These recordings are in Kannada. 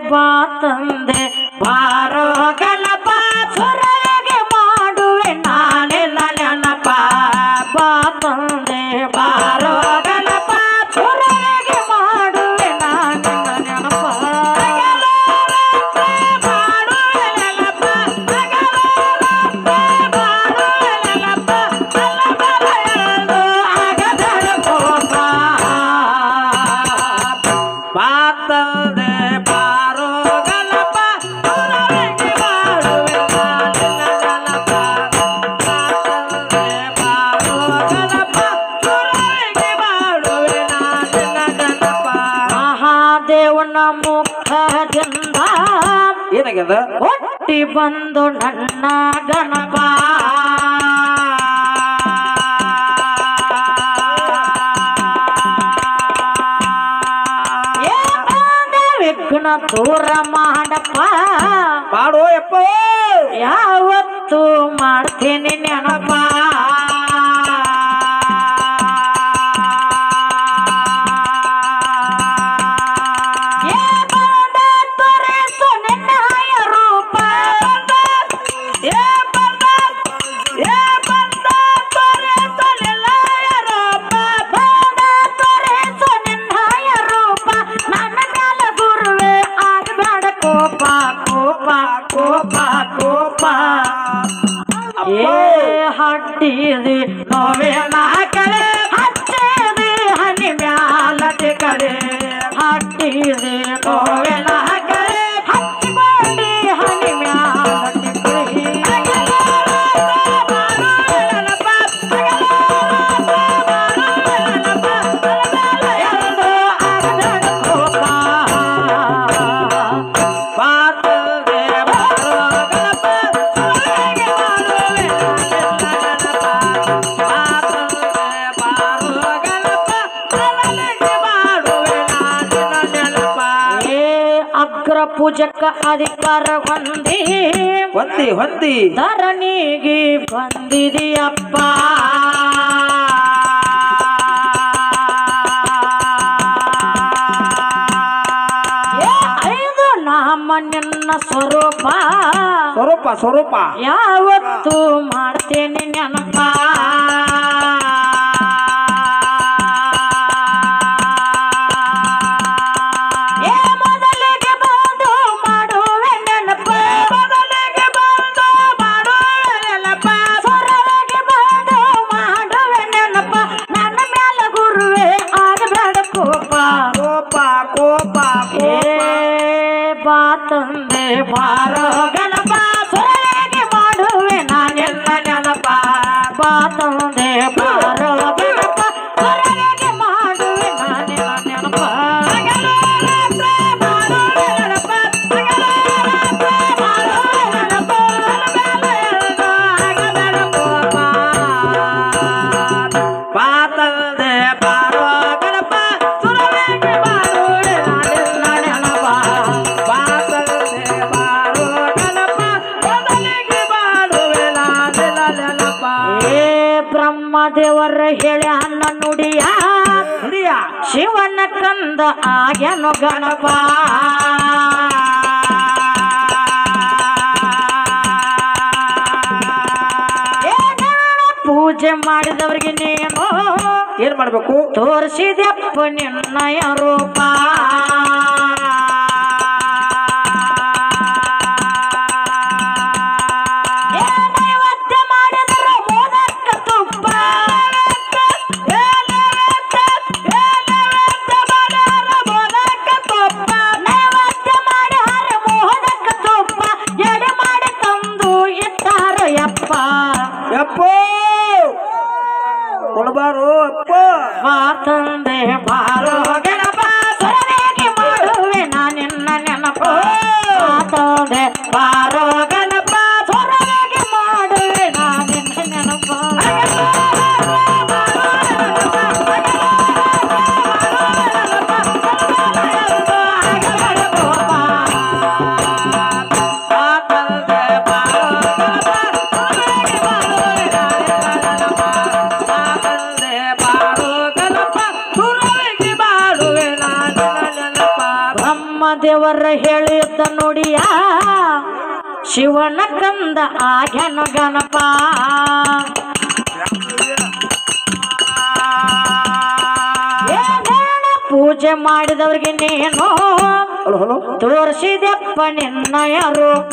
ಬಾ ತಂದೆ ಬಾರೋ ಗಣಪ ಸುರಗೆ ಮಾಡುವೆ ನಾನೆಲ್ಲ ನೆನಪ ಬಾ ತಂದೆ ಬಾರೋ ಗಣಪ ಸುರಗೆ ಮಾಡುವೆ ನಾನೆಲ್ಲ ನೆನಪ ಮಾಡುವೆ ನೆನಪ ಮಾಡುವೆ ನೆನಪ ಬಲಬಲ ಆಗದರ ಕೋಪ ಬಾತಲ್ದೆ ಬಾರೋ ಗಣಪ ಸುರರಿಗೆ ಮಾಡುವೆ ನಾನೆಲ್ಲ ನೆನಪ. ಬಾತಲ್ದೆ ಬಾರೋ ಗಣಪ ಸುರರಿಗೆ ಮಾಡುವೆ ನಾನೆಲ್ಲ ನೆನಪ. ಮಹಾದೇವನ ಮುಖದಿಂದ ಏನಾಗ್ಯದ ಹುಟ್ಟಿ ಬಂದು ನನ್ನ ಗಣಪ ಏ ಬಾಂಧೆ ವಿಘ್ನ ದೂರ ಮಾಡಪ್ಪ ಮಾಡೋ ಯಪ್ಪ ಯಾವತ್ತು ಮಾಡ್ತೀನಿ ನೆನಪ ಏ ಬಾಂಧೆ ತೋರಿಸು ನಿನ್ನಯ ರೂಪ ಏ ಬಂದ ಏ ಬಂದ ತೋರಿಸು ನಿನ್ನಯ ರೂಪ. ಬಾಂಧೆ ತೋರಿಸು ನಿನ್ನಯ ರೂಪ ನನ್ನ ಮ್ಯಾಲ ಗುರುವೆ ಆಗಬೇಡ ಕೋಪ ಕೋಪ ಕೋಪ ಕೋಪ ಏ ಹಟ್ಟಿದಿ ನೋವೇನ ಕಳೆ ಹಚ್ಚಿದಿ ಹನಿ ಮ್ಯಾಲತಿ ಕಡೆ ಹಟ್ಟಿದಿ ನೋವೇನ ಕಳೆ ಹಚ್ಚಿಕೊಂಡಿ ಹನಿ ಮ್ಯಾಲತಿ ಬಾತಲ್ದೆ ಬಾರೋ ಗಣಪ ಸುರರಿಗೆ ಮಾಡುವೆ ನಾನೆಲ್ಲ ನೆನಪ. ಬಾತಲ್ದೆ ಬಾರೋ ಗಣಪ ಸುರರಿಗೆ ಮಾಡುವೆ ನಾನೆಲ್ಲ ನೆನಪ. ಏ ಅಗ್ರ ಪೂಜಕ ಅಧಿಕಾರ ಹೊಂದಿ ಹೊಂದಿ ಹೊಂದಿ ಧರಣಿಗೆ ಬಂದಿದೆಯಪ್ಪ ಏ ಐದು ನಾಮ ನಿನ್ನ ಸ್ವರೂಪ ಸ್ವರೂಪ ಸ್ವರೂಪ ಯಾವತ್ತು ಮಾಡ್ತೇನೆ ನೆನಪ ಏ ಮೊದಲಿಗೆ ಬಂದು ಮಾಡುವೆ ನೆನಪ ಮೊದಲಿಗೆ ಬಂದು ಮಾಡುವೆ ನೆನಪ ಸ್ವರವಾಗಿ ಬಂದು ಮಾಡುವೆ ನೆನಪ ನನ್ನ ಮೇಲೆ ಗುರುವೆ ಆಗಬೇಡ ಕೋಪ ಕೋಪ ಕೋಪ ಏ ಕೋಪ ಬಾ ತಂದೆ ಬಾರೋ ಗಣಪ ಸ್ವರವಾಗಿ ಮಾಡುವೆ ನಾನೆಲ್ಲ ನೆನಪ ಬಾ ತಂದೆ ಬಾರೋ ಗಣಪ ಸ್ವರವಾಗಿ ಮಾಡುವೆ ನಾನೆಲ್ಲ ನೆನಪ ಬಾತಲ್ದೆ ಬಾರೋ ಗಣಪ ಸುರರಿಗೆ ಮಾಡುವೆ ನಾನೆಲ್ಲ ನೆನಪ. ಬಾತಲ್ದೆ ಬಾರೋ ಗಣಪ ಮೊದಲಿಗೆ ಮಾಡುವೆ ನಾನೆಲ್ಲ ನೆನಪ. ಏ ಬ್ರಹ್ಮದೇವರ ಹೇಳಿ ಅನ್ನ ನುಡಿಯ ಹಿರಿಯ ಶಿವನ ಕಂದ ಆಗ್ಯನು ಗಣಪ ಏ ನಾಳೆ ಪೂಜೆ ಮಾಡಿದವರಿಗೆ ನೀನು ಏನ್ ಮಾಡ್ಬೇಕು ತೋರಿಸಿದೆಪ್ಪ ನಿನ್ನಯ ರೂಪ ಏ ನೈವೇದ್ಯ ಮಾಡಿದರೆ ಮೋದಕ ತುಪ್ಪ ಏ ನೈವೇದ್ಯ, ಏ ನೈವೇದ್ಯ ಮಾಡ್ಯಾರ ಮೋದಕ ತುಪ್ಪ. ನೈವೇದ್ಯ ಮಾಡ್ಯಾರ ಮೋದಕ ತುಪ್ಪ ಎಡೆ ಮಾಡಿ ತಂದು ಇಟ್ಟಾರ ಯಪ್ಪ ಯಪ್ಪೋ ಕೊಡಬಾರು ಅಪ್ಪ ಬಾ ತಂದೆ ಬಾರೋ ಗಣಪ ಸ್ವರವೇಗಿ ದೇವರ ಹೇಳಿದ್ದ ನುಡಿಯ ಶಿವನ ಕಂದ ಆಗ್ಯನು ಗಣಪ ಏನೇನ ಪೂಜೆ ಮಾಡಿದವ್ರಿಗೆ ನೀನು ಹಲೋ ಹಲೋ ತೋರಿಸಿದೆಪ್ಪ ನಿನ್ನಯ ರೂಪ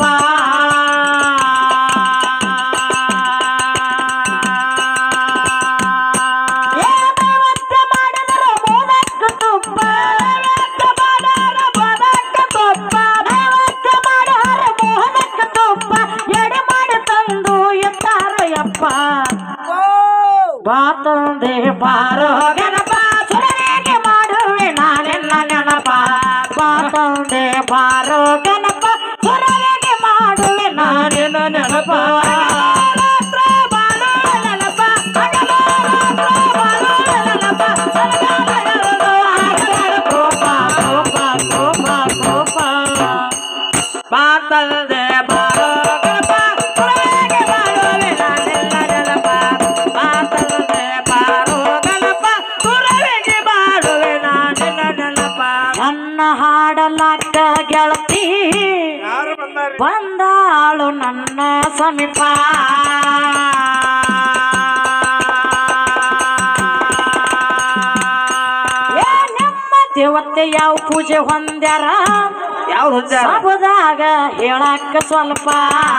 ಏ ನೈವೇದ್ಯ ಮಾಡಿದರ ಮೋದಕ ತುಪ್ಪ, ನೈವೇದ್ಯ ಮಾಡ್ಯಾರ ಮೋದಕ ತುಪ್ಪ, ನೈವೇದ್ಯ ಮಾಡ್ಯಾರ ಮೋದಕ ತುಪ್ಪ, ಎಡೆ ಮಾಡಿ ತಂದು ಎತ್ತಾರಯ್ಯಪ್ಪ ಬಾ ತಂದೆ ಬಾರೋ ಗಣಪ ಸುರನಿಗೆ ಮಾಡುವೆ ನಾನೆಲ್ಲ ನೆನಪ ಬಾ ತಂದೆ ಬಾರೋ ಗಣಪ ಸುರನಿಗೆ ಮಾಡುವೆ ನಾನೆಲ್ಲ ನೆನಪ ರಾತ್ರ ಬಾಳುವೆ ನೆನಪ, ಹಗಲು ರಾತ್ರ ಬಾಳುವೆ ನೆನಪ, ಹಗಲು ಆಗಬೇಡ ಕೋಪ, ಕೋಪ, ಕೋಪ, ಕೋಪ. ಮಾತಲ್ದೆ ಬಾರೋ ಗಣಪ ಸುರನಿಗೆ ಮಾಡುವೆ ನಾನೆಲ್ಲ ನೆನಪ ಮಾತಲ್ದೆ ಬಾರೋ ಗಣಪ ಸುರನಿಗೆ ಮಾಡುವೆ ನಾನೆಲ್ಲ ನೆನಪ ನನ್ನ ಹಾಡಲಾಕ ಗೆಳತಿ ಯಾರು ಬಂದಾರಿ ಬಂದಾಳು ನನ್ನ ಸಮೀಪ ಏ ನಿಮ್ಮ ದೇವತೆ ಯಾವ ಪೂಜೆ ಹೊಂದ್ಯಾರ ಯಾವ್ದು ಹುಚ್ಚಾರ ಸಬದಾಗ ಹೇಳಕ್ಕ ಸ್ವಲ್ಪ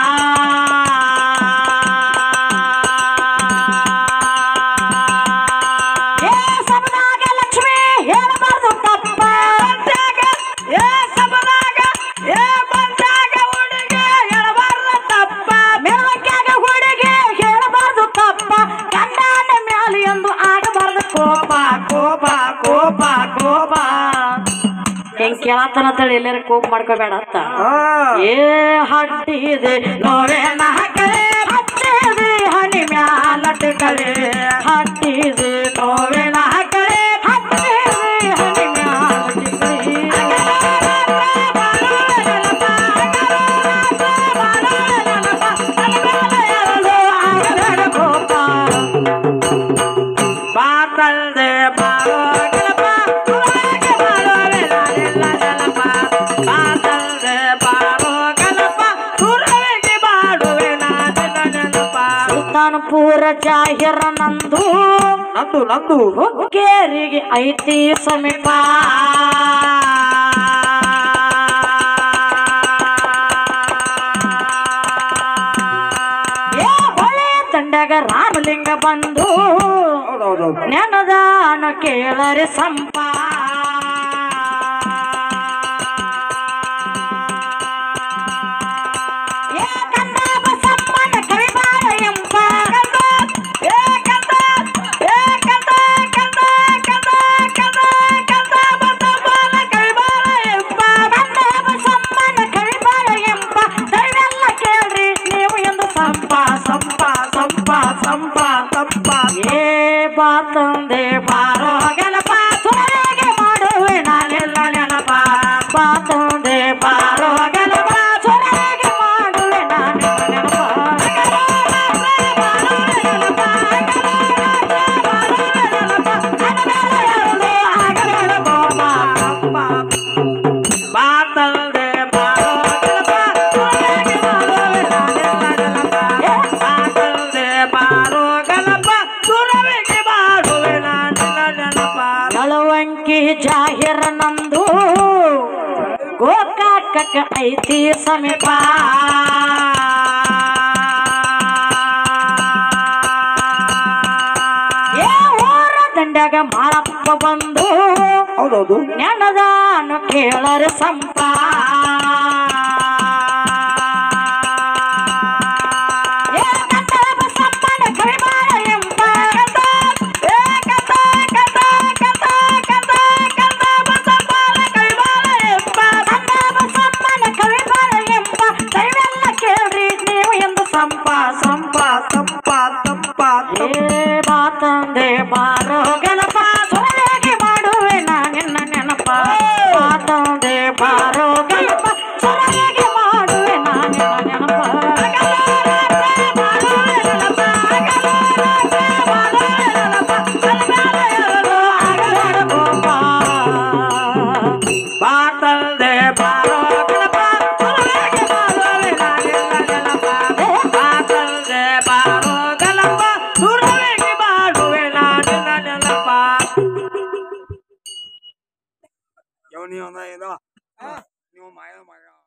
ಏ ಸಬದಾಗ ಲಕ್ಷ್ಮಿ ಹೇಳಬಾರ್ದು ತಪ್ಪ ಏ ಸಬದಾಗ ಏ ಬಂದಾಗ ಹುಡುಗಿ ಹೇಳಬಾರ್ದ ತಪ್ಪ ಮೆರವಕ್ಕಾಗ ಹುಡುಗಿ ಹೇಳಬಾರ್ದು ತಪ್ಪ ಗಂಡನ ಮ್ಯಾಲೆ ಎಂದು ಆಗಬಾರ್ದು ಕೋಪ ಕೋಪ ಕೋಪ ಕೋಪ ಹೆಂಗ್ ಕೇಳತ್ತನ ತಳಿ ಎಲ್ಲರೂ ಕೋಪ ಮಾಡ್ಕೋಬೇಡ ಅಂತ ಹಾ ಏ ಹಟ್ಟಿದೆ ನೋವೇನ ಕಳೆ ಹಟ್ಟಿದೆ ಹನಿ ಮ್ಯಾಲಟ್ಕಳೆ ಹಟ್ಟಿದೆ ನೋವೇನ ಕಳೆ ಹಟ್ಟಿದೆ ಹನಿ ಮ್ಯಾಲಟ್ಕಳೆ ಮಾತಲ್ದೆ ಬಾರೋ ಗಣಪ ಸುರನಿಗೆ ಮಾಡುವೆ ನಾನೆಲ್ಲ ನೆನಪ ಮಾತಲ್ದೆ ಬಾರೋ ಗಣಪ ಸುರನಿಗೆ ಮಾಡುವೆ ನಾನೆಲ್ಲ ನೆನಪ ಸುಲ್ತಾನ್ಪುರ ಜಾಹಿರ ನಂದು ನಂದು ನಂದು ಹುಕ್ಕೇರಿಗೆ ಐತಿ ಸಮೀಪ ಏ ಹೊಳೆ ದಂಡಗ ರಾಮಲಿಂಗ ಬಂದು ಹೌದೌದು ನೆನದಾನ ಕೇಳರೆ ಸಂಪ ಏ ಕಂದ ಬಸಮ್ಮನ ಕವಿಬಾರ ಎಂಬ ಏ ಕಂದ ಏ ಕಂದ ಕಂದ ಕಂದ ಕಂದ ಕಂದ ಬಸವನ ಕೈಬಾರ ಎಂಬ ಕಂದ ಬಸಮ್ಮನ ಕವಿಬಾರ ಎಂಬ ದಯವೆಲ್ಲ ಕೇಳ್ರಿ ನೀವು ಎಂದು ಸಂಪ ಸಂಪ ಸಂಪ ಸಂಪ ತಪ್ಪ ಏ ಬಾ ತಂದೆ ಬಾರೋ ಗೆಳಪ ಸುರನಿಗೆ ಮಾಡುವೆ ನಾನೆಲ್ಲ ನೆನಪ ಬಾ ತಂದೆ ಬಾರೋ ಗೆಳಪ ಸುರನಿಗೆ ಮಾಡುವೆ ನಾನೆಲ್ಲ ನೆನಪ ಮಾತಲ್ದೆ ಬಾರೋ ಗಣಪ ಸುರನಿಗೆ ಮಾಡುವೆ ನಾನೆಲ್ಲ ನೆನಪ ಮಾತಲ್ದೆ ಬಾರೋ ಗಣಪ ಸುರನಿಗೆ ಮಾಡುವೆ ನಾನೆಲ್ಲ ನೆನಪ ನಳವಂಕಿ ಜಾಹಿರ ನಂದು ಗೋಕಾಕಕ್ಕ ಐತಿ ಸಮೀಪ ಏ ಊರ ದಂಡ್ಯಾಗ ಮಾಳಪ್ಪ ಬಂದು ಹೌದೌದು ನೆನದಾನು ಕೇಳರ ಸಂಪ ಏ ಕಂದ ಬಸಪ್ಪನ ಕವಿಬಾರ ಎಂಬ ಕಂದ, ಏ ಕಂದ, ಕಂದ, ಕಂದ, ಕಂದ, ಕಂದ ಬಸಪ್ಪನ ಕವಿಬಾರ ಎಂಬ ಕಂದ ಬಸಪ್ಪನ ಕವಿಬಾರ ಎಂಬ ದಯವೆಲ್ಲ ಕೇಳ್ರಿ ನೀವು ಎಂದು ಸಂಪ ಸಂಪ ತಪ್ಪ ತಪ್ಪ ಏ ಬಾ ತಂದೆ ಬಾರೋ ಗಣಪ ಸುರನಿಗೆ ಮಾಡುವೆ ನಾನೆನ್ನ ನೆನಪ ಬಾ ತಂದೆ ಬಾರೋ ಗಣಪ ಯಾವ ನೀವು ಒಂದ ಇದು ನೀವು ಮಾಯ ಮಗ